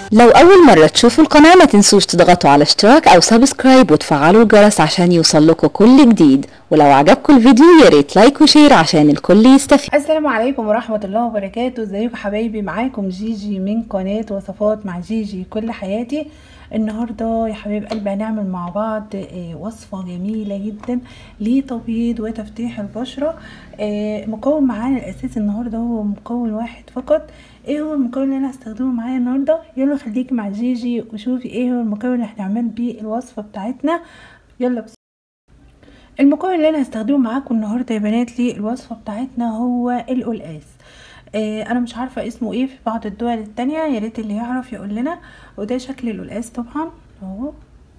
لو أول مرة تشوفوا القناة ما تنسوش تضغطوا على اشتراك أو سبسكرايب وتفعلوا الجرس عشان يوصل لكم كل جديد ولو عجبكم الفيديو يا ريت لايك وشير عشان الكل يستفيد السلام عليكم ورحمة الله وبركاته ازيكم حبايبي معاكم جيجي من قناة وصفات مع جيجي كل حياتي النهاردة يا حبايب قلبي هنعمل مع بعض آه، وصفة جميلة جدا لتبييض وتفتيح البشرة آه، مكون معانا الأساسي النهاردة هو مكون واحد فقط ايه هو المكون اللي انا هستخدمه معايا النهاردة يلا خليكي مع جيجي وشوفي ايه هو المكون اللي هنعمل بيه الوصفة بتاعتنا يلا بس المكون اللي انا هستخدمه معاكم النهارده يا بنات للوصفه بتاعتنا هو القلقاس آه انا مش عارفه اسمه ايه في بعض الدول التانية يا ريت اللي يعرف يقول لنا وده شكل القلقاس طبعا اهو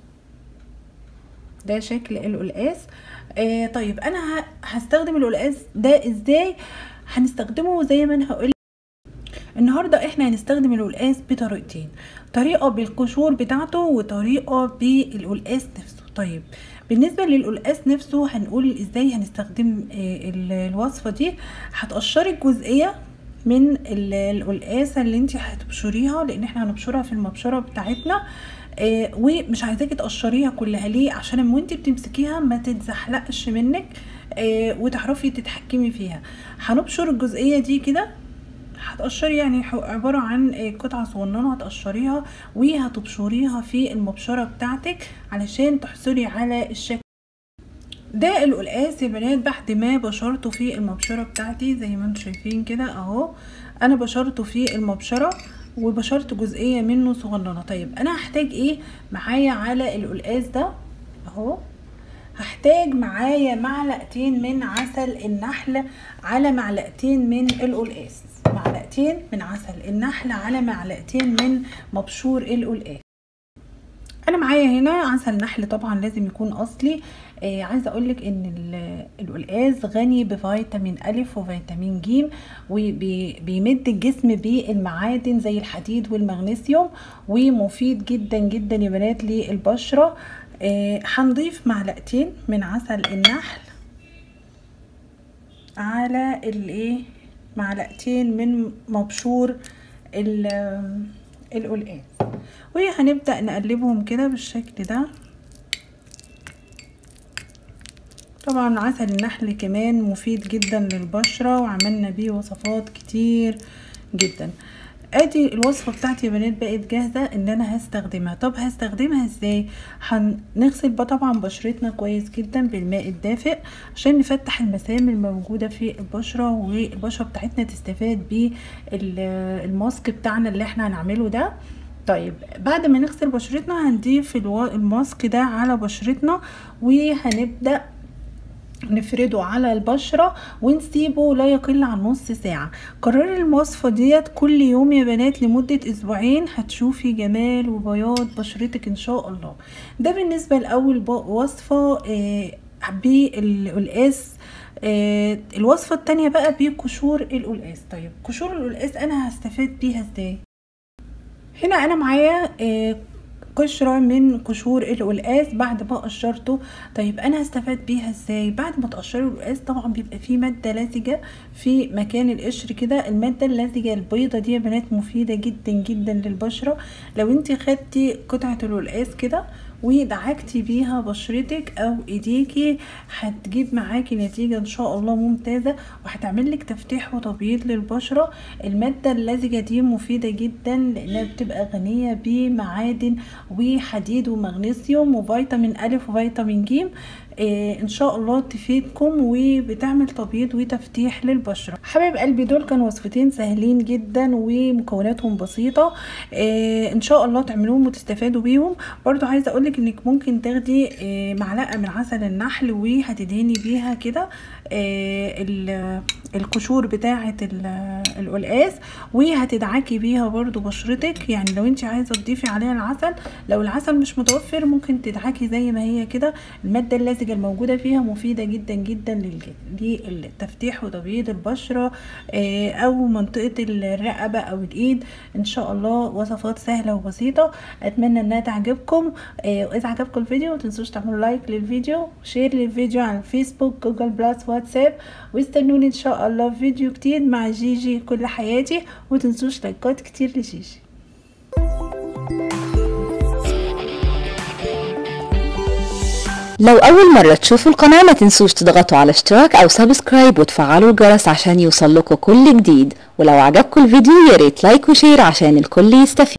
ده شكل القلقاس آه طيب انا ه- هستخدم القلقاس ده ازاي هنستخدمه زي ما انا هقول النهارده احنا هنستخدم القلقاس بطريقتين طريقه بالقشور بتاعته وطريقه بالقلقاس نفسه طيب بالنسبه للقلقاس نفسه هنقول ازاي هنستخدم آه، ال- الوصفه دي هتقشري الجزئيه من ال- القلقاسه اللي انت هتبشريها لان احنا هنبشرها في المبشره بتاعتنا آه ومش عايزاكي تقشريها كلها ليه عشان لما انت بتمسكيها ما تتزحلقش منك آه وتعرفي تتحكمي فيها هنبشر الجزئيه دي كده هتقشري يعني ح- عبارة عن آه، قطعة صغننة هتقشريها وهتبشريها في المبشرة بتاعتك علشان تحصلي على الشكل ده القلقاس يا بنات بعد ما بشرته في المبشرة بتاعتي زي ما انتم شايفين كده اهو انا بشرته في المبشرة وبشرت جزئية منه صغننة طيب انا هحتاج ايه معايا على القلقاس ده اهو هحتاج معايا معلقتين من عسل النحل على معلقتين من القلقاس معلقتين من عسل النحل على معلقتين من مبشور القلقاس انا معايا هنا عسل نحل طبعا لازم يكون اصلي آه عايزه اقولك ان ال- القلقاس غني بفيتامين الف وفيتامين ج وبيمد الجسم بالمعادن زي الحديد والمغنيسيوم ومفيد جدا جدا يا بنات للبشره آه هنضيف معلقتين من عسل النحل على الايه معلقتين من مبشور ال- القلقاس وهنبدأ نقلبهم كده بالشكل ده طبعا عسل النحل كمان مفيد جدا للبشرة وعملنا بيه وصفات كتير جدا ادي الوصفة بتاعتي يا بنات بقت جاهزة ان انا هستخدمها طب هستخدمها ازاي هنغسل بقى طبعا بشرتنا كويس جدا بالماء الدافئ عشان نفتح المسام الموجودة في البشرة والبشرة بتاعتنا تستفاد بالماسك بتاعنا اللي احنا هنعمله ده طيب بعد ما نغسل بشرتنا هنضيف الوا- الماسك ده على بشرتنا وهنبدأ نفرده على البشرة ونسيبه لا يقل عن نص ساعة قرري الوصفة ديت كل يوم يا بنات لمدة اسبوعين هتشوفي جمال وبياض بشرتك ان شاء الله ده بالنسبة لأول ب- وصفة آه، بالقلقاس آه، الوصفة التانية بقى بقشور القلقاس طيب قشور القلقاس انا هستفاد بيها ازاي هنا انا معايا آه، قشرة من قشور القلقاس بعد ما قشرته طيب انا هستفاد بيها ازاي بعد ما تقشري القلقاس طبعا بيبقى فيه مادة لزجة في مكان القشر كده المادة اللزجة البيضة دي يا بنات مفيدة جدا جدا للبشرة لو انت خدتي قطعة القلقاس كده ودعكتي بيها بشرتك او ايديكي هتجيب معاكي نتيجة ان شاء الله ممتازة وهتعمل لك تفتيح وتبييض للبشرة المادة اللزجة دي مفيدة جدا لانها بتبقى غنية بمعادن وحديد ومغنيسيوم وفيتامين الف وفيتامين ج إيه ان شاء الله تفيدكم وبتعمل تبييض وتفتيح للبشره حبايب قلبي دول كانوا وصفتين سهلين جدا ومكوناتهم بسيطه إيه ان شاء الله تعملوهم وتستفادوا بيهم برضو عايزه اقولك انك ممكن تاخدي إيه معلقه من عسل النحل وهتدهني بيها كده إيه ال- القشور بتاعه ال- القلقاس وهتدعكي بيها برضو بشرتك يعني لو انت عايزه تضيفي عليها العسل لو العسل مش متوفر ممكن تدعكي زي ما هي كده الماده اللزجه الموجوده فيها مفيده جدا جدا للجسم للتفتيح وتبييض البشره آه، او منطقه الرقبه او الايد ان شاء الله وصفات سهله وبسيطه اتمنى انها تعجبكم آه، واذا عجبكم الفيديو متنسوش تعملوا لايك للفيديو شير للفيديو على الفيسبوك جوجل بلس واتساب واستنوني ان شاء الله في فيديو جديد مع جيجي كل حياتي ومتنسوش لايكات كتير لجيجي لو أول مرة تشوفوا القناة ما تنسوش تضغطوا على اشتراك أو سبسكرايب وتفعلوا الجرس عشان يوصلكوا كل جديد ولو عجبكم الفيديو ياريت لايك وشير عشان الكل يستفيد